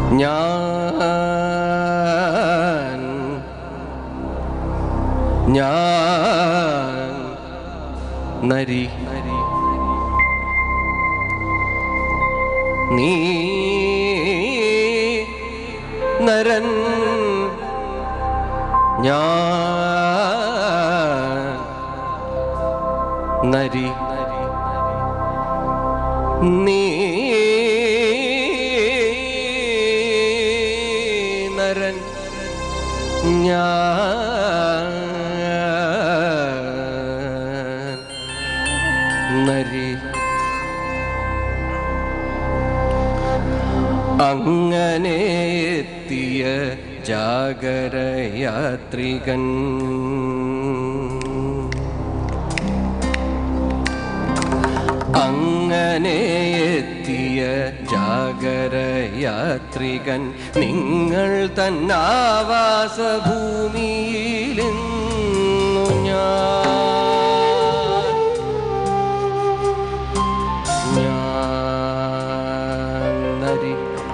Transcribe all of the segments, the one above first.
ഞാൻ ഞാൻ നരി നീ നരൻ ഞാൻ നരി നീ നരൻ ഞാൻ നരി അങ്ങനെ എത്തിയ ജാഗരയാത്രികൻ അങ്ങനെ എത്തിയ ജാഗരയാത്രികൻ നിങ്ങൾ തന്നാവാസ ഭൂമിയിലിന്നു ഞാൻ ഞാൻ നരി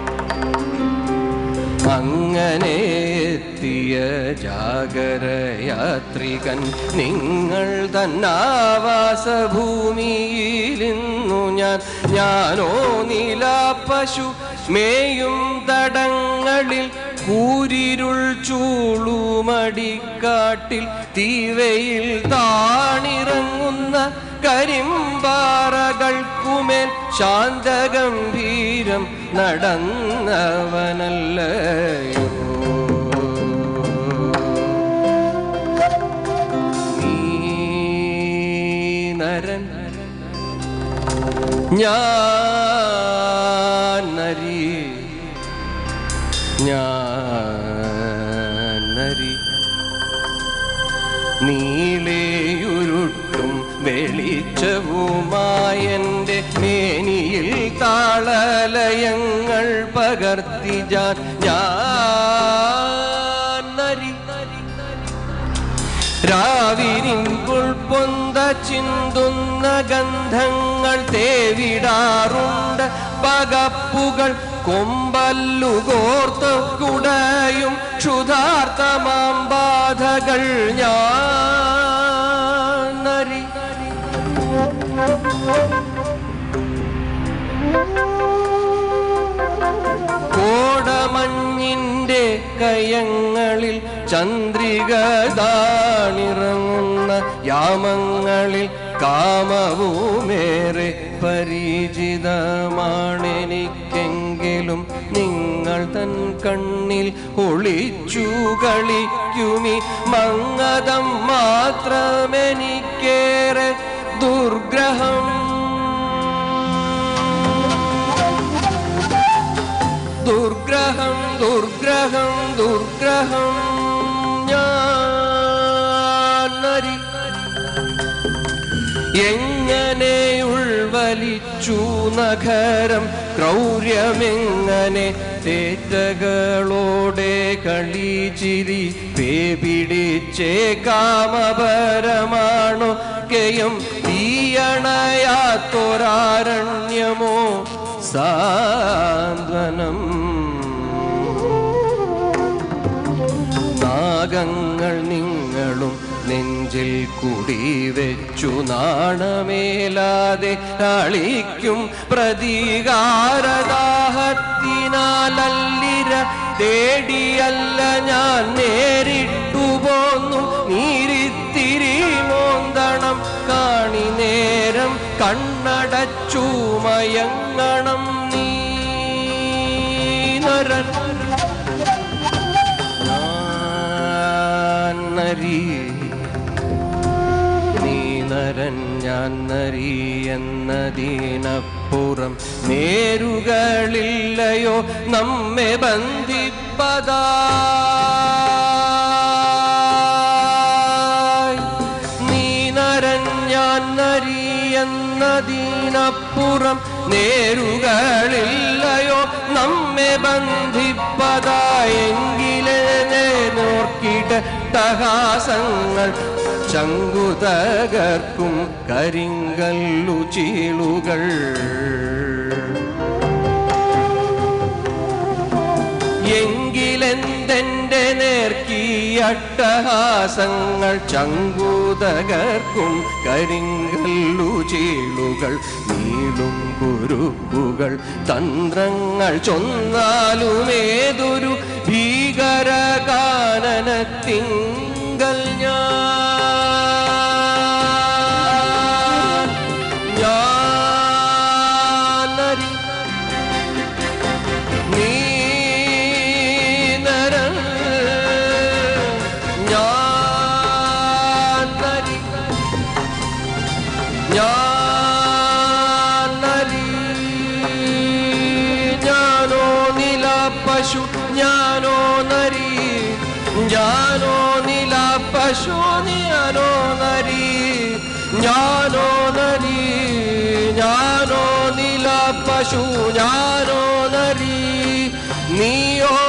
അങ്ങനെ എത്തിയ ജാഗരയാത്രികൻ നിങ്ങൾ തന്നാവാസ ഭൂമിയിലിന്നു ഞാൻ ഞാനോ നില പശു മേയും തടങ്ങളിൽ കൂരിരുൾ ചൂളുമടിക്കാട്ടിൽ തീവയിൽ താണിറങ്ങുന്ന കരിമ്പാറകൾക്കുമേൽ ശാന്തഗംഭീരം നടന്നവനല്ലയോ നീ നരൻ ഞാൻ നരി ഞാൻ നരി നീളേയുരുട്ടും വെളിച്ചവുമായൻ്റെ മേനിയിൽ താളലയങ്ങൾ പകർത്തി ഞാൻ ഞാൻ നരി രാവിരിങ്കുൾ പൊന്ത ചിന്തുന്ന ഗന്ധങ്ങൾ തേവിടാറുണ്ട് പകപ്പുകൾ കൊമ്പല്ലുകോർത്ത് കുടയും ക്ഷുധാർത്ഥമാം ബാധകൾ ഞാൻ നരി കോടമഞ്ഞിന്റെ കയങ്ങളിൽ ചന്ദ്രിക ദാണിറങ്ങുന്ന യാമങ്ങളിൽ കാമവുമേറെ പരിചിതമാണെനിക്കെങ്കിലും നിങ്ങൾ തൻ കണ്ണിൽ ഒളിച്ചു കളിക്കുമി മങ്ങതം മാത്രമെനിക്കേറെ ദുർഗ്രഹം ദുർഗ്രഹം ദുർഗ്രഹം ദുർഗ്രഹം ഞാൻ നരി എങ്ങനെ ഉൾവലിച്ചു നഗരം ക്രൗര്യമെങ്ങനെ തേറ്റകളോടെ കളിച്ചിരി പേപിടിച്ചേ കാമപരമാണോ കെയും തീയണയാത്തൊരാരണ്യമോ സാന്ത്വനം നാഗങ്ങൾ നിങ്ങളും നെഞ്ചിൽ കുടിവെച്ചു നാണമേലാതെ അളിക്കും പ്രതികാരദാഹത്തിനാലല്ലിര തേടിയല്ല ഞാൻ നേരിട്ടു പോന്നു നീരിത്തിരി മോന്തണം കാണി നേരം കണ്ണടച്ചു മയങ്ങണം നീ നരൻ ഞാൻ നരി നീ നരൻ ഞാൻ നരി എന്നതിനപ്പുറം നേരുകളില്ലയോ നമ്മെ ബന്ധിപ്പതായി നീ നരൻ ഞാൻ നരി എന്നതിനപ്പുറം നേരുകളില്ലയോ നമ്മെ ബന്ധിപ്പതായെങ്കിലേ നോർക്കിട്ട് തഹാസങ്ങൾ ചങ്കുതകർക്കും കരിങ്കല്ലു ചീളുകൾ അട്ടഹാസങ്ങൾ ചങ്കൂതകർക്കും കരിങ്കല്ലു ചീളുകൾ നീളും കുരുക്കുകൾ തന്ത്രങ്ങൾ ചൊന്നാലുമേതൊരു ഭീകരഗാനനത്തിങ്കൽ ഞാൻ ഞാനരി നീനരൻ ഞാനരി ഞാനരി ഞാനോ നില പശു ഞാനോ നരി ഞാനോ നില പശു ഞാനോ നരി ഞാനോ നരി ഞാനോ നില പശു ഞാനോ നരി നീയോ